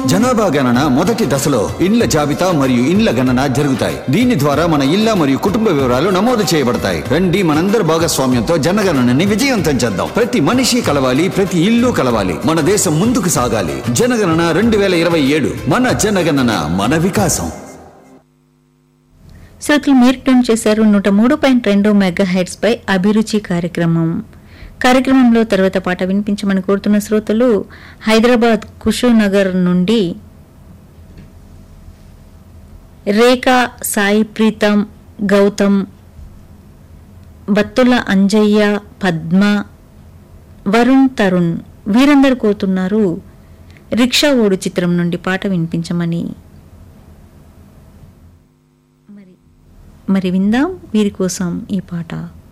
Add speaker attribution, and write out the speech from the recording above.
Speaker 1: జనాభా గణన మొదటి దశలో ఇండ్ల జాబితా మరియు ఇండ్ల గణన జరుగుతాయి దీని ద్వారా మన ఇళ్ల మరియు కుటుంబ వివరాలు నమోదు చేయబడతాయి రండి మనందరి భాగస్వామ్యంతో జనగణనని విజయవంతం చేద్దాం ప్రతి మనిషి కలవాలి ప్రతి ఇల్లు కలవాలి మన దేశం ముందుకు సాగాలి జనగణన రెండు వేల ఇరవై ఏడు మన జనగణన మన వికాసం
Speaker 2: శ్రోతలు మీరు ట్యూన్ చేశారు నూట మూడు పాయింట్ రెండు మెగా హెడ్స్ పై అభిరుచి కార్యక్రమం కార్యక్రమంలో తర్వాత పాట వినిపించమని కోరుతున్న శ్రోతలు హైదరాబాద్ కుషునగర్ నుండి రేఖా సాయి ప్రీతం గౌతమ్ బత్తుల అంజయ్య పద్మ వరుణ్ తరుణ్ వీరందరూ కోరుతున్నారు రిక్షా ఓడు చిత్రం నుండి పాట వినిపించమని మరి మరి విందాం వీరి కోసం ఈ పాట